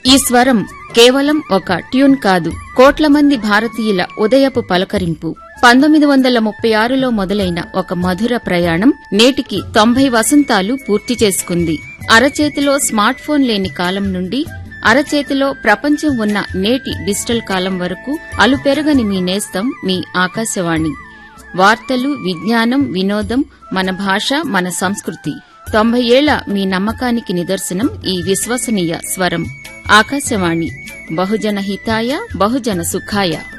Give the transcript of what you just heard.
ఈ స్వరం కేవలం ఒక ట్యూన్ కాదు కోట్ల మంది భారతీయుల ఉదయపు పలకరింపు పంతొమ్మిది వందల ముప్పై ఆరులో మొదలైన ఒక మధుర ప్రయాణం నేటికి తొంభై వసంతాలు పూర్తి చేసుకుంది అరచేతిలో స్మార్ట్ ఫోన్ లేని కాలం నుండి అరచేతిలో ప్రపంచం ఉన్న నేటి డిజిటల్ కాలం వరకు అలుపెరగని మీ నేస్తం మీ ఆకాశవాణి వార్తలు విజ్ఞానం వినోదం మన భాష మన సంస్కృతి తొంభై ఏళ్ల మీ నమ్మకానికి నిదర్శనం ఈ విశ్వసనీయ స్వరం ఆకాశవాణి బహుజన హితాయ బహుజన సుఖాయ